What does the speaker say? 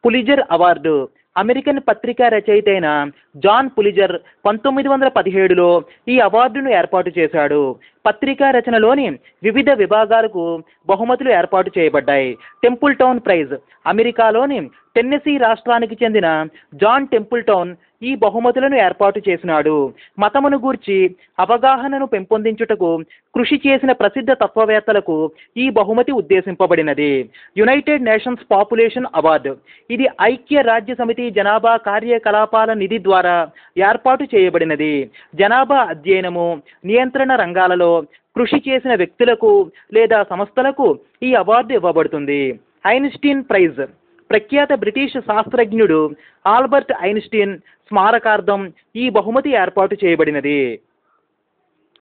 Pulitzer award American పత్రికా రచయిత అయిన జాన్ పులిజర్ పంతొమ్మిది వందల పదిహేడులో ఈ అవార్డును ఏర్పాటు చేశాడు పత్రికా రచనలోని వివిధ విభాగాలకు బహుమతులు ఏర్పాటు చేయబడ్డాయి టెంపుల్ టౌన్ ప్రైజ్ అమెరికాలోని టెన్నెసీ రాష్ట్రానికి చెందిన జాన్ టెంపుల్ టౌన్ ఈ బహుమతులను ఏర్పాటు చేసినాడు మతమును గూర్చి అవగాహనను పెంపొందించుటకు కృషి చేసిన ప్రసిద్ధ తత్వవేత్తలకు ఈ బహుమతి ఉద్దేశింపబడినది యునైటెడ్ నేషన్స్ పాపులేషన్ అవార్డు ఇది ఐక్య రాజ్య సమితి జనాభా కార్యకలాపాల నిధి ద్వారా ఏర్పాటు చేయబడినది జనాభా అధ్యయనము నియంత్రణ రంగాలలో కృషి చేసిన వ్యక్తులకు లేదా సంస్థలకు ఈ అవార్డు ఇవ్వబడుతుంది ఐన్స్టీన్ ప్రైజ్ ప్రఖ్యాత బ్రిటిష్ శాస్త్రజ్ఞుడు ఆల్బర్ట్ ఐన్స్టీన్ స్మారకార్థం ఈ బహుమతి ఏర్పాటు చేయబడినది